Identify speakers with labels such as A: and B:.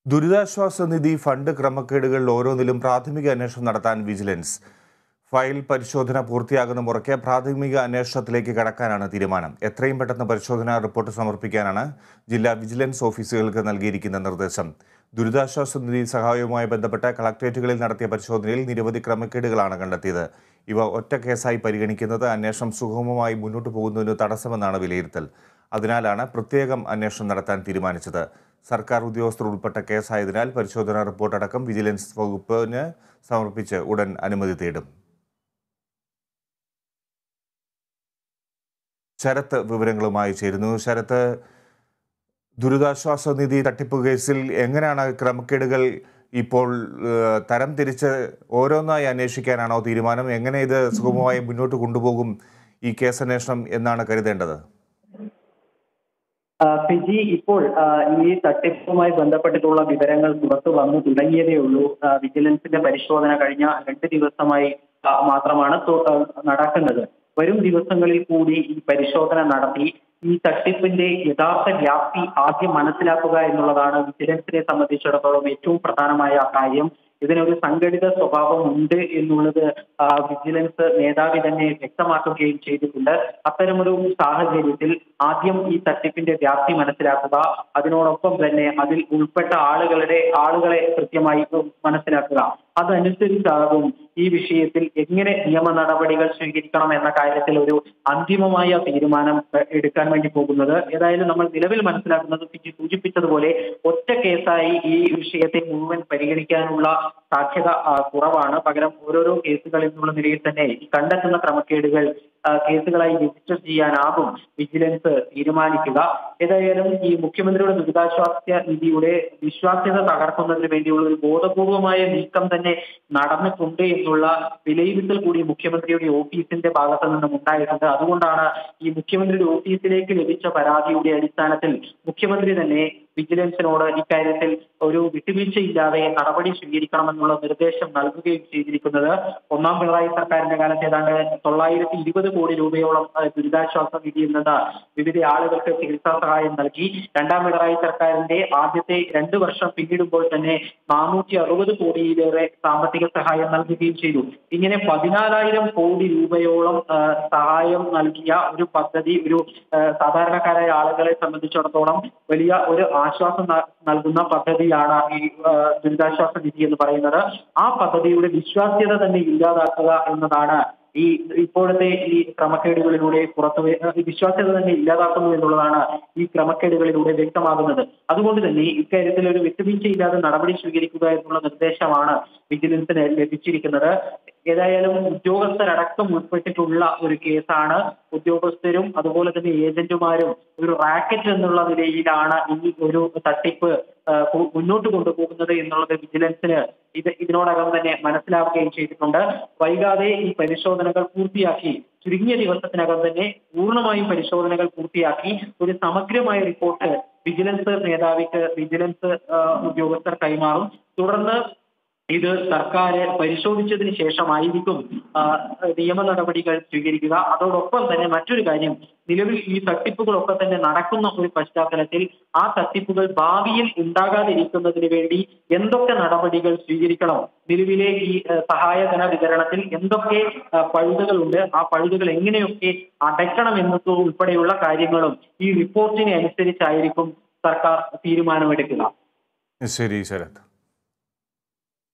A: ദുരിതാശ്വാസ നിധി ഫണ്ട് ക്രമക്കേടുകളിൽ ഓരോന്നിലും പ്രാഥമിക അന്വേഷണം നടത്താൻ വിജിലൻസ് ഫയൽ പരിശോധന പൂർത്തിയാകുന്ന മുറയ്ക്ക് പ്രാഥമിക അന്വേഷണത്തിലേക്ക് കടക്കാനാണ് തീരുമാനം എത്രയും പെട്ടെന്ന് പരിശോധനാ റിപ്പോർട്ട് സമർപ്പിക്കാനാണ് ജില്ലാ വിജിലൻസ് ഓഫീസുകൾക്ക് നൽകിയിരിക്കുന്ന നിർദ്ദേശം ദുരിതാശ്വാസ നിധി സഹായവുമായി ബന്ധപ്പെട്ട കളക്ടറേറ്റുകളിൽ നടത്തിയ പരിശോധനയിൽ നിരവധി ക്രമക്കേടുകളാണ് കണ്ടെത്തിയത് ഇവ ഒറ്റ കേസായി പരിഗണിക്കുന്നത് അന്വേഷണം സുഗമമായി മുന്നോട്ട് പോകുന്നതിന് തടസ്സമെന്നാണ് വിലയിരുത്തൽ അതിനാലാണ് പ്രത്യേകം അന്വേഷണം നടത്താൻ തീരുമാനിച്ചത് സർക്കാർ ഉദ്യോഗസ്ഥർ ഉൾപ്പെട്ട കേസായതിനാൽ പരിശോധനാ റിപ്പോർട്ട് അടക്കം വിജിലൻസ് വകുപ്പിന് സമർപ്പിച്ച് ഉടൻ അനുമതി തേടും ശരത്ത് വിവരങ്ങളുമായി ചേരുന്നു ശരത്ത് ദുരിതാശ്വാസ നിധി തട്ടിപ്പ് കേസിൽ എങ്ങനെയാണ് ക്രമക്കേടുകൾ ഇപ്പോൾ ഏഹ്, തരം തിരിച്ച് ഓരോന്നായി അന്വേഷിക്കാനാണോ തീരുമാനം എങ്ങനെ ഇത് സുഗമമായി മുന്നോട്ട് കൊണ്ടുപോകും ഈ കേസന്വേഷണം എന്നാണ് കരുതേണ്ടത്
B: ആ, ഫിജി ഇപ്പോൾ ആ, ഈ തട്ടിപ്പുമായി ബന്ധപ്പെട്ടിട്ടുള്ള വിവരങ്ങൾ പുറത്തു വന്നു തുടങ്ങിയതേ ഉള്ളൂ ആ, വിജിലൻസിന്റെ പരിശോധന കഴിഞ്ഞ രണ്ട് ദിവസമായി ആ, മാത്രമാണ് തു- ആ, നടക്കുന്നത് വരും ദിവസങ്ങളിൽ കൂടി ഈ പരിശോധന നടത്തി ഈ തട്ടിപ്പിന്റെ യഥാർത്ഥ വ്യാപ്തി ആദ്യം മനസ്സിലാക്കുക എന്നുള്ളതാണ് വിജിലൻസിനെ സംബന്ധിച്ചിടത്തോളം ഏറ്റവും പ്രധാനമായ കാര്യം ഇതിനൊരു സംഘടിത സ്വഭാവം ഉണ്ട് എന്നുള്ളത് ആ, വിജിലൻസ് മേധാവി തന്നെ വ്യക്തമാക്കുകയും ചെയ്തിട്ടുണ്ട് അത്തരമൊരു സാഹചര്യത്തിൽ ആദ്യം ഈ തട്ടിപ്പിന്റെ വ്യാപ്തി മനസ്സിലാക്കുക അതിനോടൊപ്പം തന്നെ അതിൽ ഉൾപ്പെട്ട ആളുകളുടെ ആളുകളെ കൃത്യമായി മനസ്സിലാക്കുക അതനുസരിച്ചാകും ഈ വിഷയത്തിൽ എങ്ങനെ നിയമ നടപടികൾ സ്വീകരിക്കണം എന്ന കാര്യത്തിൽ ഒരു അന്തിമമായ തീരുമാനം എ, എടുക്കാൻ വേണ്ടി പോകുന്നത് ഏതായാലും നമ്മൾ നിലവിൽ മനസ്സിലാക്കുന്നത് ഫിജി സൂചിപ്പിച്ചതുപോലെ ഒറ്റ കേസായി ഈ വിഷയത്തെ മുഴുവൻ പരിഗണിക്കാനുള്ള സാധ്യത ആ, കുറവാണ് പകരം ഓരോരോ കേസുകൾ എന്നുള്ള നിലയിൽ തന്നെ ഈ കണ്ടെത്തുന്ന ക്രമക്കേടുകൾ ആ, കേസുകളായി രജിസ്റ്റർ ചെയ്യാനാകും വിജിലൻസ് തീരുമാനിക്കുക ഏതായാലും ഈ മുഖ്യമന്ത്രിയുടെ ദുരിതാശ്വാസ നിധിയുടെ വിശ്വാസ്യത തകർക്കുന്നതിന് വേണ്ടിയുള്ള ഒരു ബോധപൂർവമായ നീക്കം തന്നെ നടന്നിട്ടുണ്ട് എന്നുള്ള വിലയിരുത്തൽ കൂടി മുഖ്യമന്ത്രിയുടെ ഓഫീസിന്റെ ഭാഗത്ത് നിന്നും ഉണ്ടായിട്ടുണ്ട് അതുകൊണ്ടാണ് ഈ മുഖ്യമന്ത്രിയുടെ ഓഫീസിലേക്ക് ലഭിച്ച പരാതിയുടെ അടിസ്ഥാനത്തിൽ മുഖ്യമന്ത്രി തന്നെ വിജിലൻസിനോട് ഇക്കാര്യത്തിൽ ഒരു വിട്ടുവീഴ്ചയില്ലാതെ നടപടി സ്വീകരിക്കണമെന്നുള്ള നിർദ്ദേശം നൽകുകയും ചെയ്തിരിക്കുന്നത് ഒന്നാം പിണറായി സർക്കാരിന്റെ കാലത്ത് ഏതാണ്ട് തൊള്ളായിരത്തി ഇരുപത് കോടി രൂപയോളം ആ, ദുരിതാശ്വാസ നിധിയിൽ നിന്ന് വിവിധ ആളുകൾക്ക് ചികിത്സാ സഹായം നൽകി രണ്ടാം പിണറായി സർക്കാരിന്റെ ആദ്യത്തെ രണ്ട് വർഷം പിന്നിടുമ്പോൾ തന്നെ നാനൂറ്റി അറുപത് കോടിയിലേറെ സാമ്പത്തിക സഹായം നൽകുകയും ചെയ്തു ഇങ്ങനെ പതിനാലായിരം കോടി രൂപയോളം ആ, സഹായം നൽകിയ ഒരു പദ്ധതി ഒരു ആ, സാധാരണക്കാരായ ആളുകളെ സംബന്ധിച്ചിടത്തോളം വലിയ ഒരു ആശ്വാസം ന- നൽകുന്ന പദ്ധതിയാണ് ഈ ആ, ദുരിതാശ്വാസ നിധി എന്ന് പറയുന്നത് ആ പദ്ധതിയുടെ വിശ്വാസ്യത തന്നെ ഇല്ലാതാക്കുക എന്നതാണ് ഈ ഇപ്പോഴത്തെ ഈ ക്രമക്കേടുകളിലൂടെ പുറത്തു വ- ഈ വിശ്വാസ്യത തന്നെ ഇല്ലാതാക്കുന്നു എന്നുള്ളതാണ് ഈ ക്രമക്കേടുകളിലൂടെ വ്യക്തമാകുന്നത് അതുകൊണ്ട് തന്നെ ഇക്കാര്യത്തിൽ ഒരു വിട്ടുവീഴ്ചയില്ലാതെ നടപടി സ്വീകരിക്കുക എന്നുള്ള നിർദ്ദേശമാണ് വിജിലൻസിന് ലഭിച്ചിരിക്കുന്നത് ഏതായാലും ഉദ്യോഗസ്ഥരടക്കം ഉൾപ്പെട്ടിട്ടുള്ള ഒരു കേസാണ് ഉദ്യോഗസ്ഥരും അതുപോലെ തന്നെ ഏജന്റുമാരും ഒരു റാക്കറ്റ് എന്നുള്ള നിലയിലാണ് ഈ ഒരു തട്ടിപ്പ് ആ, കു- മുന്നോട്ട് കൊണ്ടുപോകുന്നത് എന്നുള്ളത് വിജിലൻസിന് ഇത് ഇതിനോടകം തന്നെ മനസ്സിലാവുകയും ചെയ്തിട്ടുണ്ട് വൈകാതെ ഈ പരിശോധനകൾ പൂർത്തിയാക്കി ചുരുങ്ങിയ ദിവസത്തിനകം തന്നെ പൂർണ്ണമായും പരിശോധനകൾ പൂർത്തിയാക്കി ഒരു സമഗ്രമായ റിപ്പോർട്ട് വിജിലൻസ് മേധാവിക്ക് വിജിലൻസ് ആ, ഉദ്യോഗസ്ഥർ കൈമാറും തുടർന്ന് ഇത് സർക്കാർ പരിശോധിച്ചതിന് ശേഷമായിരിക്കും ആ, നിയമ നടപടികൾ സ്വീകരിക്കുക അതോടൊപ്പം തന്നെ മറ്റൊരു കാര്യം നിലവിൽ ഈ തട്ടിപ്പുകളൊക്കെ തന്നെ നടക്കുന്ന ഒരു പശ്ചാത്തലത്തിൽ ആ തട്ടിപ്പുകൾ ഭാവിയിൽ ഉണ്ടാകാതിരിക്കുന്നതിന് വേണ്ടി എന്തൊക്കെ നടപടികൾ സ്വീകരിക്കണം നിലവിലെ ഈ ആ, സഹായധന വിതരണത്തിൽ എന്തൊക്കെ ആ, പഴുതുകളുണ്ട് ആ പഴുതുകൾ എങ്ങനെയൊക്കെ അടയ്ക്കണം എന്നത് ഉൾപ്പെടെയുള്ള കാര്യങ്ങളും ഈ റിപ്പോർട്ടിനെ അനുസരിച്ചായിരിക്കും സർക്കാർ തീരുമാനമെടുക്കുക
A: ശരി ശരത്